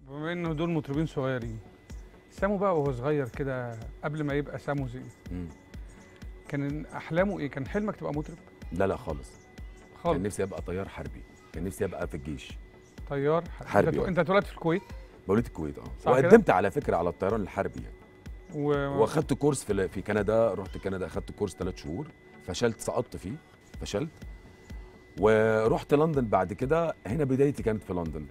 بما انه دول مطربين صغيرين سامو بقى وهو صغير كده قبل ما يبقى سامو زين مم. كان احلامه ايه كان حلمك تبقى مطرب لا لا خالص كان خالص نفسي ابقى طيار حربي كان نفسي ابقى في الجيش طيار حربي، انت آه. انت اتولدت في الكويت مولود الكويت اه صح كده؟ وقدمت على فكره على الطيران الحربي يعني و... واخدت كورس في في كندا رحت كندا اخدت كورس ثلاث شهور فشلت سقطت فيه فشلت ورحت لندن بعد كده هنا بدايتي كانت في لندن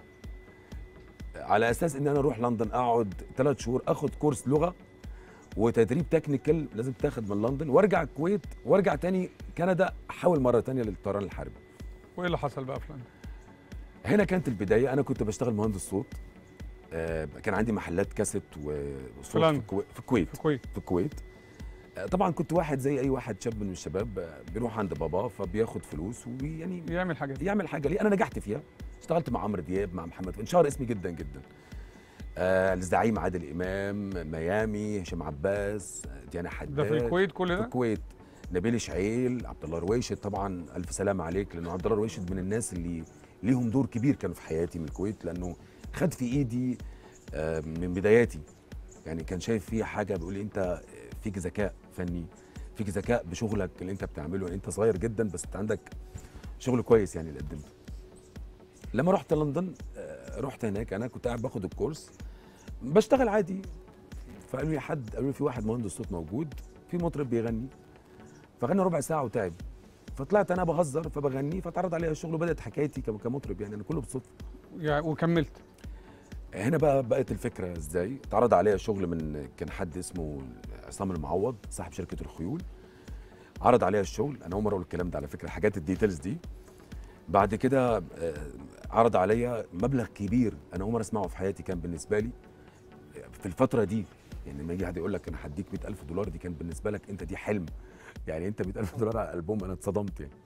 على اساس ان انا اروح لندن اقعد ثلاث شهور اخد كورس لغه وتدريب تكنيكال لازم تاخد من لندن وارجع الكويت وارجع تاني كندا احاول مره تانية للطيران الحربي وايه اللي حصل بقى في لندن هنا كانت البدايه انا كنت بشتغل مهندس صوت آه، كان عندي محلات كاسيت وصوت في, لندن. الكوي- في الكويت في الكويت في الكويت آه، طبعا كنت واحد زي اي واحد شاب من الشباب آه، بيروح عند باباه فبياخد فلوس ويعني يعمل حاجات يعمل حاجه ليه انا نجحت فيها اشتغلت مع عمرو دياب مع محمد انشهر اسمي جدا جدا آه الزعيم عادل امام ميامي هشام عباس آه، ديانا حداد ده في الكويت كل في ده الكويت نبيل شعيل عبد الله رويشد طبعا الف سلامه عليك لانه عبد الله رويشد من الناس اللي ليهم دور كبير كانوا في حياتي من الكويت لانه خد في ايدي آه، من بداياتي يعني كان شايف فيها حاجه بيقول لي انت فيك ذكاء فني فيك ذكاء بشغلك اللي انت بتعمله يعني انت صغير جدا بس انت عندك شغل كويس يعني اللي قدمته لما رحت لندن آه، رحت هناك انا كنت قاعد باخد الكورس بشتغل عادي فقالوا لي حد قالوا لي في واحد مهندس صوت موجود في مطرب بيغني فغنى ربع ساعه وتعب فطلعت انا بهزر فبغني فاتعرض عليا الشغل وبدات حكايتي كم- كمطرب يعني انا كله بالصدفه يعني وكملت هنا بقى بقت الفكره ازاي اتعرض عليا شغل من كان حد اسمه عصام المعوض صاحب شركه الخيول عرض عليا الشغل انا اول مره اقول الكلام ده على فكره حاجات الديتيلز دي بعد كده آه، عرض عليا مبلغ كبير انا اول مره اسمعه في حياتي كان بالنسبه لي في الفتره دي يعني لما يجي حد يقول لك انا هديك 100000 دولار دي كان بالنسبه لك انت دي حلم يعني انت 100000 دولار على الالبوم انا اتصدمت يعني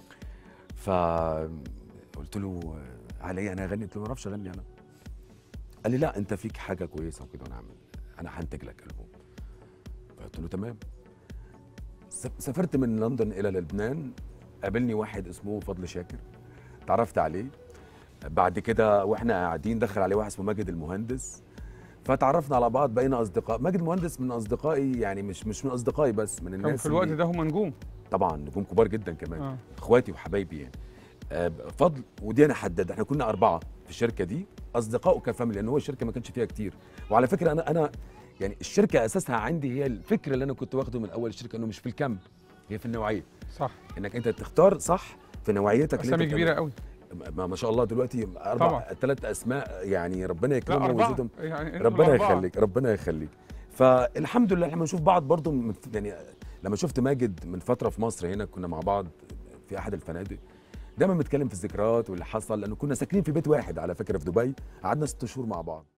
فقلت له آه، عليا انا اغني قلت له ما اعرفش اغني انا قال لي لا انت فيك حاجه كويسه وكده وانا اعمل انا هنتج لك البوم فقلت له تمام س- سافرت من لندن الى لبنان قابلني واحد اسمه فضل شاكر تعرفت عليه بعد كده واحنا قاعدين دخل عليه واحد اسمه ماجد المهندس فتعرفنا على بعض بقينا اصدقاء ماجد المهندس من اصدقائي يعني مش مش من اصدقائي بس من الناس كان في الوقت اللي- ده هم نجوم طبعا نجوم كبار جدا كمان اه اخواتي وحبايبي يعني آه، فضل وديانا حداد احنا كنا اربعه في الشركه دي اصدقاء وكفاميلي لان هو الشركه ما كانش فيها كتير وعلى فكره انا انا يعني الشركه اساسها عندي هي الفكر اللي انا كنت واخده من اول الشركه انه مش في الكم هي في النوعيه صح انك انت تختار صح في نوعيتك اللي اسامي انت كبيره بتعملها. قوي ما, ما شاء الله دلوقتي اربع طبعا. ثلاث اسماء يعني ربنا لا يكرمهم اربعه ويزيدهم يعني انتوا ربنا الأربعة. يخليك ربنا يخليك فالحمد لله لما نشوف بعض برضو من- يعني لما شفت ماجد من فتره في مصر هنا كنا مع بعض في احد الفنادق دايما بنتكلم في الذكريات واللي حصل لانه كنا ساكنين في بيت واحد على فكره في دبي قعدنا ست شهور مع بعض